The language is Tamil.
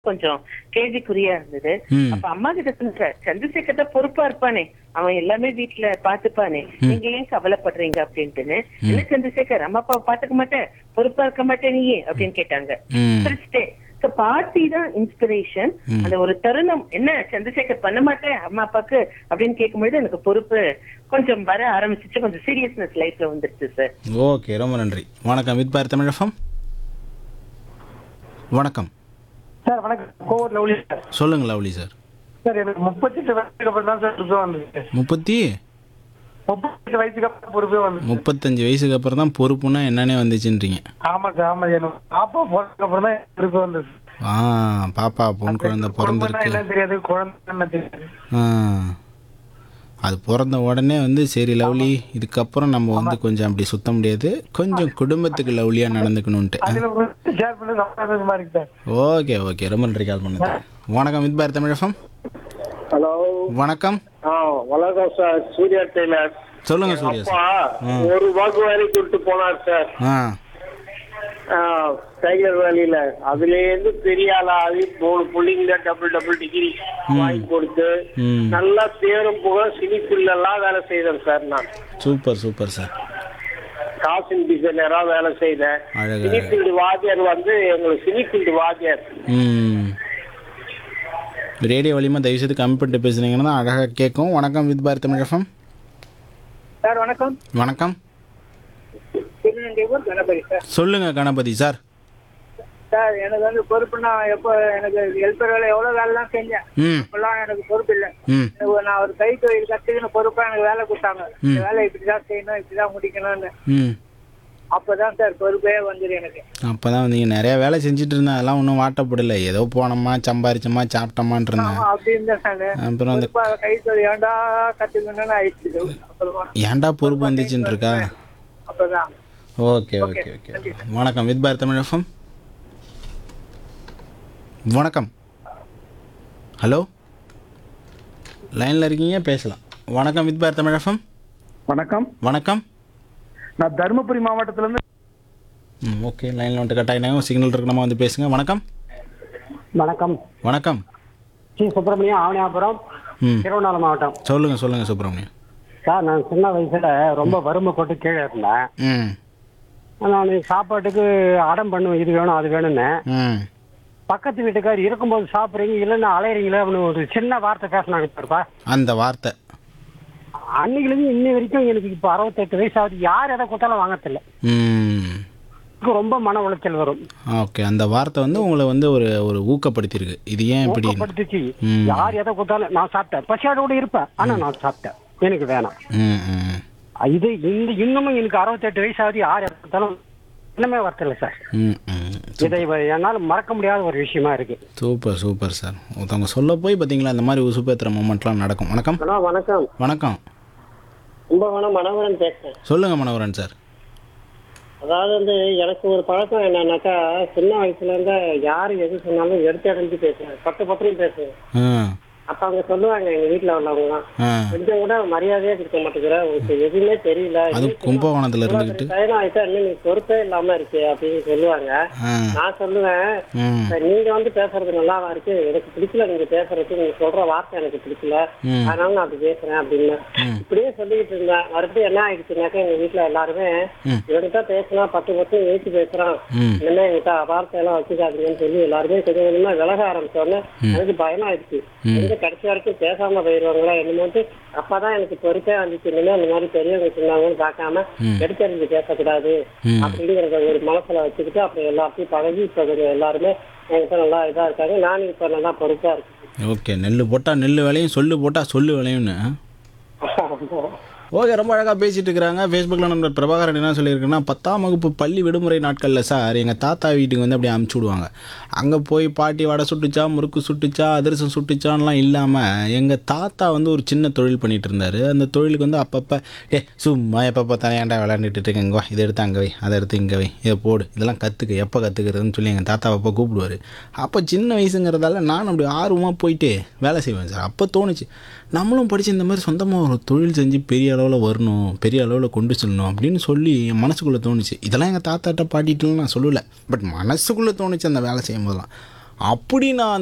கொஞ்சம் கேள்விக்குறியா இருந்தது ம். அப்ப அம்மா கிட்ட சொன்னேன் சந்திரசேகர் தான் பொறுப்பா இருப்பானே அவன் எல்லாமே வீட்டுல பாத்துப்பானே நீங்க ஏன் கவலைப்படுறீங்க அப்படின்ட்டுன்னு என்ன சந்திரசேகர் அம்மா அப்பாவை பாத்துக்க மாட்டேன் பொறுப்பா இருக்க மாட்டேன் நீயே அப்படின்னு கேட்டாங்க ம் சிரிச்சிட்டேன் So, பாட்டி தான் இன்ஸ்பிரேஷன் அந்த ஒரு தருணம் என்ன சந்திரசேகர் பண்ண மாட்டேன் அம்மா அப்பாக்கு அப்படின்னு கேட்கும்போது எனக்கு பொறுப்பு கொஞ்சம் வர ஆரம்பிச்சிச்சு கொஞ்சம் சீரியஸ்னஸ் லைஃப்ல வந்துருச்சு சார் ஓகே ரொம்ப நன்றி வணக்கம் வித் பார் தமிழகம் வணக்கம் சார் வணக்கம் கோவூர் லவ்லி சார் சொல்லுங்க லவ்லி சார் சார் எனக்கு முப்பத்தெட்டு வயசுக்கு அப்புறம் தான் சார் பொறுப்பே வந்தது முப்பத்தி முப்பத்தெட்டு வயசுக்கு அப்புறம் பொறுப்பே வந்தது முப்பத்தஞ்சு வயசுக்கு அப்புறம் தான் பொறுப்புன்னா என்னன்னே வந்துச்சுன்றீங்க ஆமா சார் ஆமா எனக்கு பாப்பா பிறந்ததுக்கு அப்புறம் தான் எனக்கு பொறுப்பே வந்தது ஆ பாப்பா பொன் குழந்தை பொறுப்புன்னா பிறந்திருக்கு என்னன்னு தெரியாது குழந்தை என்ன தெரியாது ஆ அது பிறந்த உடனே வந்து சரி லவ்லி இதுக்கப்புறம் நம்ம வந்து கொஞ்சம் அப்படி சுத்த முடியாது கொஞ்சம் குடும்பத்துக்கு லவ்லியாக நடந்துக்கணுன்ட்டு அதுல ஷேர் பண்ணி சந்தோஷமா இருக்கு சார் ஓகே ஓகே ரொம்ப நன்றி கால் பண்ணது வணக்கம் வித் பார் தமிழகம் ஹலோ வணக்கம் ஆ வணக்கம் சார் சூர்யா டெய்லர் சொல்லுங்க சூர்யா அப்பா சார் ஒரு வாக்கு வேலை கூட்டு போனார் சார் ஆ ஆ, டைலர் வேலையில அதுல இருந்து பெரிய ஆளா ஆகி மூணு புள்ளிங்கள டபுள் டபுள் டிகிரி வாங்கி கொடுத்து ம் நல்லா பேரும் புக சினிஃபீல்டெல்லாம் வேலை செய்தேன் சார் நான் சூப்பர் சூப்பர் சார் காஸ்டியூம் டிசைனரா வேலை செய்தேன் அழகு சினிஃபீல்டு வாத்தியார் வந்து எங்களுக்கு சினிஃபீல்டு வாத்தியார் ம் ரேடியோ வழிமா தயவு செய்து கம்மி பண்ணிட்டு பேசுனீங்கன்னா தான் அழகாக கேட்கும் வணக்கம் வித் பார் தமிழகம் சார் வணக்கம் வணக்கம் திருநெல்வேலி ஊர் கணபதி சார் சொல்லுங்க கணபதி சார் சார் எனக்கு வந்து பொறுப்புனா எப்போ எனக்கு ஹெல்ப்பர் வேலை எவ்வளோ வேலைலாம் செஞ்சேன் ம் இப்பெல்லாம் எனக்கு பொறுப்பு இல்லை ம் எனக்கு நான் ஒரு கை தொழில் கற்றுக்கின பொறுப்பா எனக்கு வேலை கொடுத்தாங்க இந்த வேலை இப்படிதான் செய்யணும் இப்படிதான் முடிக்கணும்னு ம் அப்பதான் சார் பொறுப்பே வந்துடும் எனக்கு அப்போ தான் நீங்கள் நிறையா வேலை செஞ்சுட்டு இருந்தேன் அதெல்லாம் ஒன்றும் வாட்டப்படலை ஏதோ போனோமா சம்பாரிச்சோமா சாப்பிட்டோமான் இருந்தேன் ஆமா, அப்படி இருந்தேன் சார் அப்புறம் அந்த பொறுப்பா கை தொழில் ஏன்டா கத்துக்கணும்னு ஆயிடுச்சு அப்புறமா ஏன்டா பொறுப்பு வந்துச்சுன்னு இருக்கா அப்பதான் ஓகே ஓகே ஓகே வணக்கம் வித் பார் தமிழகம் வணக்கம் ஹலோ லைனில் இருக்கீங்க பேசலாம் வணக்கம் வித் பார் தமிழகம் வணக்கம் வணக்கம் நான் தருமபுரி மாவட்டத்துல இருந்து ம் ஓகே லைனில் வந்துட்டு கட் ஆகினாங்க சிக்னல் இருக்கு நம்ம வந்து பேசுங்க வணக்கம் வணக்கம் வணக்கம் ஸ்ரீ சுப்பிரமணியம் ஆவணியாபுரம் ம் திருவண்ணாமலை மாவட்டம் சொல்லுங்கள் சொல்லுங்கள் சுப்பிரமணியம் சார் நான் சின்ன வயசுல ரொம்ப வறுமை கொண்டு கீழே இருந்தேன் ம் நான் சாப்பாட்டுக்கு அடம் பண்ணுவேன் இது வேணும் அது வேணும்னு ம் பக்கத்து வீட்டுக்கார் இருக்கும்போது சாப்பிட்றீங்க இல்லைன்னா அலையிறீங்களே அப்படின்னு ஒரு சின்ன வார்த்தை பேசினாங்க பாருப்பா அந்த வார்த்தை அன்னைக்குலேருந்து இன்னை வரைக்கும் எனக்கு இப்போ அறுபத்தெட்டு வயசு ஆகுது யார் எதை கொடுத்தாலும் வாங்கறதில்ல ம் எனக்கு ரொம்ப மன உளைச்சல் வரும் ஓகே அந்த வார்த்தை வந்து உங்களை வந்து ஒரு ஒரு ஊக்கப்படுத்தியிருக்கு இது ஏன் இப்படி ஊக்கப்படுத்துச்சு ம். யார் எதை கொடுத்தாலும் நான் சாப்பிட்டேன் பசியோட இருப்பேன் ஆனா நான் சாப்பிட்டேன் எனக்கு வேணாம் ம் ம் இது இந்த இன்னமும் எனக்கு அறுபத்தெட்டு வயசு ஆகுது யார் எதை கொடுத்தாலும் இன்னமே வரத்தில்ல சார் ம் ம் இதை என்னால் மறக்க முடியாத ஒரு விஷயமா இருக்கு சூப்பர் சூப்பர் சார் ஒருத்தவங்க சொல்ல போய் பார்த்தீங்களா இந்த மாதிரி உசுப்பேத்துற மூமெண்ட்லாம் நடக்கும் வணக்கம் ஹலோ வணக்கம் வணக்கம் கும்பகோணம் மனோகரன் பேசுறேன் சொல்லுங்க மனோகரன் சார் அதாவது வந்து எனக்கு ஒரு பழக்கம் என்னன்னாக்கா சின்ன வயசுல இருந்து யாரு எது சொன்னாலும் எடுத்து அடைஞ்சு பேசுவேன் பத்து பத்திரம் பேசுவேன் ஆ அப்ப அவங்க சொல்லுவாங்க எங்க வீட்டுல உள்ளவங்கலாம் ஆ கொஞ்சம் கூட மரியாதையே கொடுக்க மாட்டேங்கிற உங்களுக்கு எதுவுமே தெரியல அது கும்பகோணத்தில் இருந்துக்கிட்டு டைம் ஆயிட்டா இன்னும் நீ பொறுப்பே இல்லாம இருக்கு அப்படின்னு சொல்லுவாங்க ஆ நான் சொல்லுவேன் ம் "சார், நீங்க வந்து பேசுறது நல்லாவா இருக்கு எனக்கு பிடிக்கல நீங்க பேசுறது நீங்க சொல்ற வார்த்தை எனக்கு பிடிக்கல ம். அதனால நான் அப்படி பேசுறேன் அப்படின்னு இப்படியே சொல்லிட்டு இருந்தேன் மறுபடியும் என்ன ஆயிடுச்சுனாக்கா எங்க வீட்டுல எல்லாருமே ம். இவன்கிட்ட பேசினா பத்து பத்து ஏற்றி பேசுறான் ம் இனிமே என்கிட்ட வார்த்தை எல்லாம் வச்சுக்காதீங்கன்னு சொல்லி எல்லாருமே கொஞ்சம் கொஞ்சமா விலக ஆரம்பிச்சோடனே எனக்கு பயம் ஆயிடுச்சு எங்க கடைசி வரைக்கும் பேசாம போயிருவாங்களா என்னமோட்டு அப்பதான் எனக்கு பொறுப்பே வந்துச்சு இனிமே அந்த மாதிரி பெரியவங்க சொன்னாங்கன்னு பார்க்காம எடுத்தறிஞ்சு பேசக்கூடாது ம். அப்படிங்கறத ஒரு மனசுல வச்சுக்கிட்டு அப்புறம் எல்லாத்தையும் பழகி இப்ப கொஞ்சம் எல்லாருமே என்கிட்ட நல்லா இதா இருக்காங்க நானும் இப்ப நல்லா பொறுப்பா இருக்கேன் ஓகே நெல் போட்டால் நெல் விளையும் சொல்லு போட்டால் சொல்லு விளையும்னு ஓகே ரொம்ப அழகாக பேசிட்டு இருக்கிறாங்க ஃபேஸ்புக்கில் நம்ம பிரபாகரன் என்ன சொல்லியிருக்குன்னா பத்தாம் வகுப்பு பள்ளி விடுமுறை நாட்களில் சார் எங்கள் தாத்தா வீட்டுக்கு வந்து அப்படியே அமுச்சு விடுவாங்க அங்கே போய் பாட்டி வடை சுட்டுச்சா முறுக்கு சுட்டுச்சா அதிரசம் சுட்டுச்சான்லாம் இல்லாமல் எங்கள் தாத்தா வந்து ஒரு சின்ன தொழில் பண்ணிட்டு இருந்தார் அந்த தொழிலுக்கு வந்து அப்பப்போ ஏ சும்மா எப்போ பார்த்தாலும் ஏன்டா விளையாண்டுட்டு இருக்கேன் இங்கே வா இதை எடுத்து அங்கே வை அதை எடுத்து இங்கே வை இதை போடு இதெல்லாம் கற்றுக்க எப்போ கற்றுக்கிறதுன்னு சொல்லி எங்கள் தாத்தா அப்போ கூப்பிடுவார் அப்போ சின்ன வயசுங்கிறதால நானும் அப்படி ஆர்வமாக போயிட்டு வேலை செய்வேன் சார் அப்போ தோணுச்சு நம்மளும் படித்து இந்த மாதிரி சொந்தமாக ஒரு தொழில் செஞ்சு பெரிய அளவில் வரணும் பெரிய அளவில் கொண்டு செல்லணும் அப்படின்னு சொல்லி என் மனசுக்குள்ளே தோணுச்சு இதெல்லாம் எங்கள் தாத்தாட்ட பாட்டிட்டுலாம் நான் சொல்லலை பட் மனசுக்குள்ளே தோணுச்சு அந்த வேலை செய்யும் போதெல்லாம் அப்படி நான்